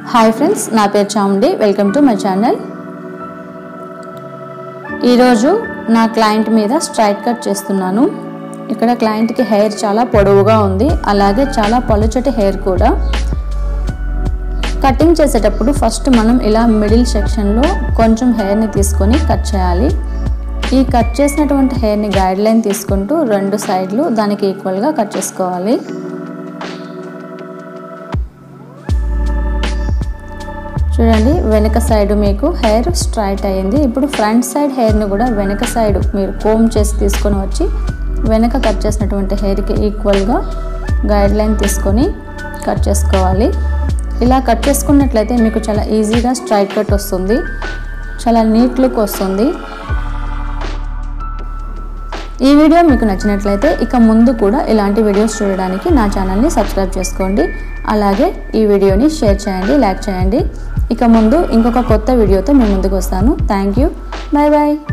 hi friends నా పేరు Chamundi welcome to my channel ఈరోజు నా క్లయింట్ మీద స్ట్రైట్ కట్ చేస్తున్నాను ఇక్కడ క్లయింట్కి హెయిర్ చాలా పొడవుగా ఉంది అలాగే చాలా పలుచటి హెయిర్ కూడా కటింగ్ చేసేటప్పుడు ఫస్ట్ మనం ఇలా మిడిల్ సెక్షన్లో కొంచెం హెయిర్ని తీసుకొని కట్ చేయాలి ఈ కట్ చేసినటువంటి హెయిర్ని గైడ్ లైన్ తీసుకుంటూ రెండు సైడ్లు దానికి ఈక్వల్గా కట్ చేసుకోవాలి చూడండి వెనక సైడ్ మీకు హెయిర్ స్ట్రైట్ అయ్యింది ఇప్పుడు ఫ్రంట్ సైడ్ హెయిర్ని కూడా వెనక సైడ్ మీరు కోమ్ చేసి తీసుకొని వచ్చి వెనక కట్ చేసినటువంటి హెయిర్కి ఈక్వల్గా గైడ్ లైన్ తీసుకొని కట్ చేసుకోవాలి ఇలా కట్ చేసుకున్నట్లయితే మీకు చాలా ఈజీగా స్ట్రైట్ కట్ వస్తుంది చాలా నీట్ లుక్ వస్తుంది ఈ వీడియో మీకు నచ్చినట్లయితే ఇక ముందు కూడా ఇలాంటి వీడియోస్ చూడడానికి నా ఛానల్ని సబ్స్క్రైబ్ చేసుకోండి అలాగే ఈ వీడియోని షేర్ చేయండి లైక్ చేయండి ఇక ముందు ఇంకొక కొత్త వీడియోతో మీ ముందుకు వస్తాను థ్యాంక్ యూ బాయ్ బాయ్